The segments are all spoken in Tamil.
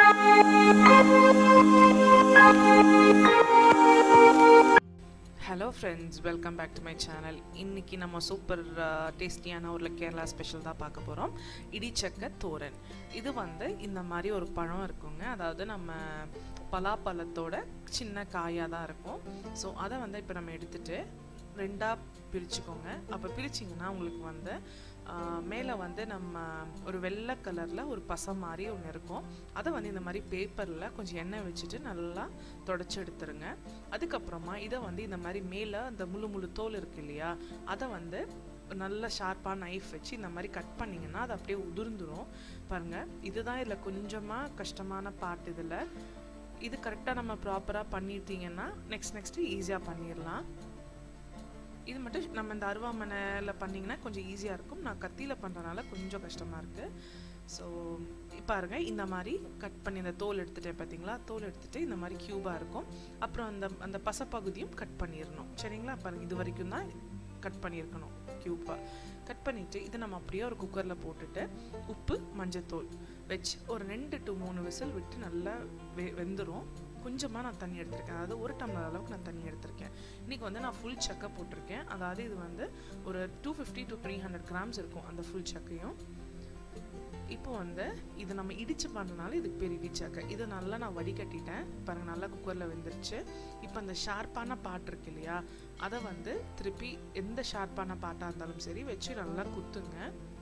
hello friends welcome back to my channel இன்னைக்கு நம்ம சூப்பர் டேஸ்டியான ஒரு கேரளா ஸ்பெஷல் தான் பார்க்க போகிறோம் இடிச்சக்க தோரன் இது வந்து இந்த மாதிரி ஒரு பழம் இருக்குங்க அதாவது நம்ம பலாப்பழத்தோட சின்ன காயாக தான் இருக்கும் ஸோ அதை வந்து இப்போ நம்ம எடுத்துட்டு ரெண்டாக பிரிச்சுக்கோங்க அப்போ பிரிச்சிங்கன்னா உங்களுக்கு வந்து மேலே வந்து நம்ம ஒரு வெள்ளை கலரில் ஒரு பசை மாதிரி ஒன்று இருக்கும் அதை வந்து இந்த மாதிரி பேப்பரில் கொஞ்சம் எண்ணெய் வச்சுட்டு நல்லா தொடச்சி எடுத்துருங்க அதுக்கப்புறமா இதை வந்து இந்த மாதிரி மேலே அந்த முழு முழு தோல் இருக்கு இல்லையா அதை வந்து நல்ல ஷார்ப்பாக நைஃப் வச்சு இந்த மாதிரி கட் பண்ணிங்கன்னா அது அப்படியே உதிர்ந்துடும் பாருங்கள் இதுதான் இதில் கொஞ்சமாக கஷ்டமான பார்ட் இதில் இது கரெக்டாக நம்ம ப்ராப்பராக பண்ணிட்டீங்கன்னா நெக்ஸ்ட் நெக்ஸ்ட்டு ஈஸியாக பண்ணிடலாம் இது மட்டும் நம்ம இந்த அருவாமனையில் பண்ணிங்கன்னா கொஞ்சம் ஈஸியாக இருக்கும் நான் கத்தியில் பண்ணுறதுனால கொஞ்சம் கஷ்டமாக இருக்குது ஸோ பாருங்க இந்த மாதிரி கட் பண்ணி அந்த தோல் எடுத்துட்டேன் பார்த்தீங்களா தோல் எடுத்துகிட்டு இந்த மாதிரி க்யூபாக இருக்கும் அப்புறம் அந்த அந்த பசப்பகுதியும் கட் பண்ணிடணும் சரிங்களா பாருங்கள் இது வரைக்கும் தான் கட் பண்ணியிருக்கணும் க்யூப்பாக கட் பண்ணிவிட்டு இதை நம்ம அப்படியே ஒரு குக்கரில் போட்டுட்டு உப்பு மஞ்சத்தூள் வச்சு ஒரு ரெண்டு டு மூணு விசில் விட்டு நல்லா வெ வெந்துடும் கொஞ்சமாக நான் தண்ணி எடுத்திருக்கேன் அதாவது ஒரு டம்ளர் அளவுக்கு நான் தண்ணி எடுத்திருக்கேன் இன்றைக்கி வந்து நான் ஃபுல் சக்கை போட்டிருக்கேன் அதாவது இது வந்து ஒரு two fifty to three hundred grams இருக்கும் அந்த ஃபுல் சக்கையும் இப்போ வந்து இது நம்ம இடித்து பண்ணுறனால இதுக்கு பேர் இடிச்சாக்க இதை நல்லா நான் வடிகட்டிட்டேன் பாருங்கள் நல்லா குக்கரில் வெந்துருச்சு இப்போ அந்த ஷார்ப்பான பாட்டு இருக்கு இல்லையா அதை வந்து திருப்பி எந்த ஷார்ப்பான பாட்டாக இருந்தாலும் சரி வச்சு நல்லா குத்துங்க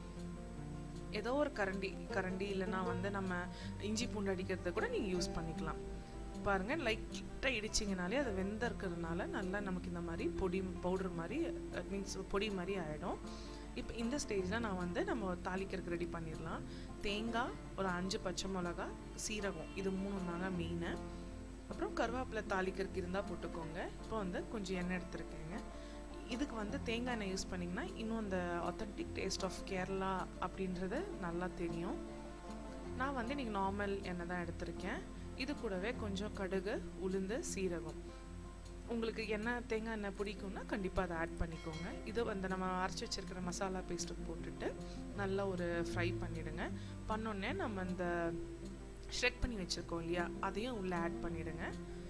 ஏதோ ஒரு கரண்டி கரண்டி இல்லைன்னா வந்து நம்ம இஞ்சி பூண்டு அடிக்கிறத கூட நீங்கள் யூஸ் பண்ணிக்கலாம் பாருங்கள் லைட்டாக இடிச்சிங்கனாலே அது வெந்த இருக்கிறதுனால நல்லா நமக்கு இந்த மாதிரி பொடி பவுடர் மாதிரி மீன்ஸ் பொடி மாதிரி ஆகிடும் இப்போ இந்த ஸ்டேஜில் நான் வந்து நம்ம தாளிக்கிறதுக்கு ரெடி பண்ணிடலாம் தேங்காய் ஒரு அஞ்சு பச்சை மிளகா சீரகம் இது மூணு தாங்க மெயினு அப்புறம் கருவேப்பிலை தாளிக்கிறதுக்கு இருந்தால் போட்டுக்கோங்க இப்போ வந்து கொஞ்சம் எண்ணெய் எடுத்துருக்கேங்க இதுக்கு வந்து தேங்காய் எண்ணெய் யூஸ் பண்ணிங்கன்னா இன்னும் அந்த ஆத்தென்டிக் டேஸ்ட் ஆஃப் கேரளா அப்படின்றது நல்லா தெரியும் நான் வந்து இன்றைக்கி நார்மல் எண்ணெய் தான் எடுத்திருக்கேன் இது கூடவே கொஞ்சம் கடுகு உளுந்து சீரகம் உங்களுக்கு என்ன தேங்காய் எண்ணெய் பிடிக்கும்னா கண்டிப்பாக அதை ஆட் பண்ணிக்கோங்க இது வந்து நம்ம அரைச்சி வச்சுருக்கிற மசாலா பேஸ்ட்டு போட்டுட்டு நல்லா ஒரு ஃப்ரை பண்ணிவிடுங்க பண்ணோடனே நம்ம இந்த ஷ்ரெட் பண்ணி வச்சுருக்கோம் இல்லையா அதையும் உள்ளே ஆட் பண்ணிவிடுங்க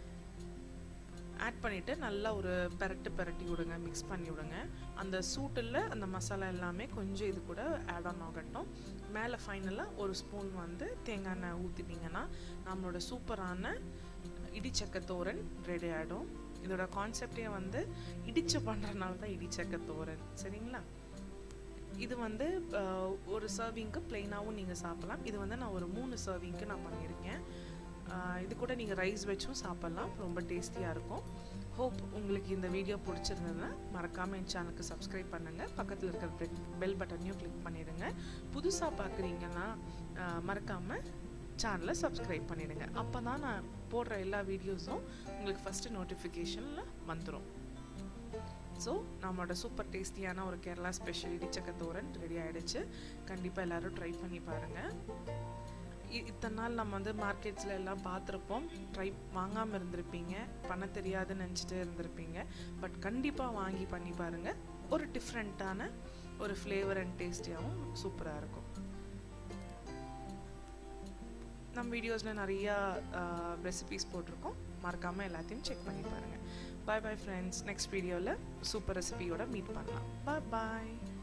ஆட் பண்ணிவிட்டு நல்லா ஒரு பெரட்டு பெரட்டி விடுங்க மிக்ஸ் பண்ணி விடுங்க அந்த சூட்டில் அந்த மசாலா எல்லாமே கொஞ்சம் இது கூட ஆட் ஆன் ஆகட்டும் மேலே ஃபைனலாக ஒரு ஸ்பூன் வந்து தேங்காய் எண்ணெய் ஊற்றிட்டிங்கன்னா நம்மளோட சூப்பரான இடிச்சக்க தோரன் ரெடி ஆகிடும் இதோட கான்செப்டே வந்து இடிச்சு பண்ணுறதுனால தான் இடிச்சக்க தோரன் சரிங்களா இது வந்து ஒரு சர்விங்க்கு ப்ளெயினாகவும் நீங்கள் சாப்பிட்லாம் இது வந்து நான் ஒரு மூணு சர்விங்க்கு நான் பண்ணியிருக்கேன் இது கூட நீங்கள் ரைஸ் வச்சும் சாப்பிட்லாம் ரொம்ப டேஸ்டியாக இருக்கும் ஹோப் உங்களுக்கு இந்த வீடியோ பிடிச்சிருந்ததுன்னா மறக்காமல் என் சேனலுக்கு சப்ஸ்கிரைப் பண்ணுங்கள் பக்கத்தில் இருக்கிற பெல் பட்டனையும் கிளிக் பண்ணிடுங்க புதுசாக பார்க்குறீங்கன்னா மறக்காமல் சேனலை சப்ஸ்கிரைப் பண்ணிடுங்க அப்போ தான் நான் போடுற எல்லா வீடியோஸும் உங்களுக்கு ஃபஸ்ட்டு நோட்டிஃபிகேஷனில் வந்துடும் ஸோ நம்மளோட சூப்பர் டேஸ்டியான ஒரு கேரளா ஸ்பெஷல் இடிச்சக்க தோரன் ரெடி ஆகிடுச்சு கண்டிப்பாக எல்லோரும் ட்ரை பண்ணி பாருங்கள் இத்தனை நாள் நம்ம வந்து மார்க்கெட்ஸில் எல்லாம் பார்த்துருப்போம் ட்ரை வாங்காமல் இருந்திருப்பீங்க பண்ண தெரியாதுன்னு நினச்சிட்டு இருந்திருப்பீங்க பட் கண்டிப்பாக வாங்கி பண்ணி பாருங்கள் ஒரு டிஃப்ரெண்ட்டான ஒரு ஃப்ளேவர் அண்ட் டேஸ்டியாகவும் சூப்பராக இருக்கும் நம்ம வீடியோஸில் நிறையா ரெசிபீஸ் போட்டிருக்கோம் மறக்காமல் எல்லாத்தையும் செக் பண்ணி பாருங்கள் பாய் பாய் ஃப்ரெண்ட்ஸ் நெக்ஸ்ட் வீடியோவில் சூப்பர் ரெசிபியோட மீட் பண்ணலாம் பாய் பாய்